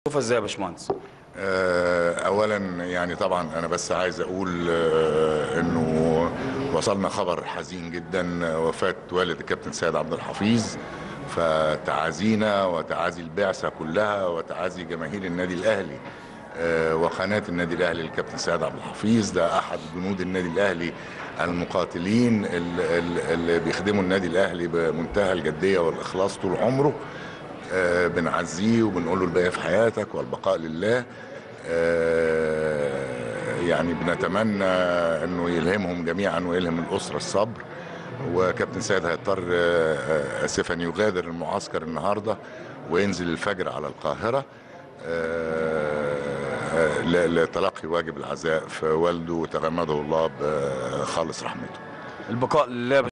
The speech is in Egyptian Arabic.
شوفها ازاي يا باشمهندس آه، اولا يعني طبعا انا بس عايز اقول آه، انه وصلنا خبر حزين جدا آه، وفاه والد الكابتن سيد عبد الحفيظ فتعازينا وتعازي البعثه كلها وتعازي جماهير النادي الاهلي آه، وقناه النادي الاهلي للكابتن سيد عبد الحفيظ ده احد جنود النادي الاهلي المقاتلين ال- ال- اللي بيخدموا النادي الاهلي بمنتهى الجديه والاخلاص طول عمره آه، بنعزيه وبنقول له الباقي في حياتك والبقاء لله آه، يعني بنتمنى انه يلهمهم جميعا ويلهم الاسره الصبر وكابتن سيد هيضطر آه، آه، اسفا يغادر المعسكر النهارده وينزل الفجر على القاهره آه، آه، ل- لتلقي واجب العزاء في والده وتغمده الله بخالص رحمته البقاء لله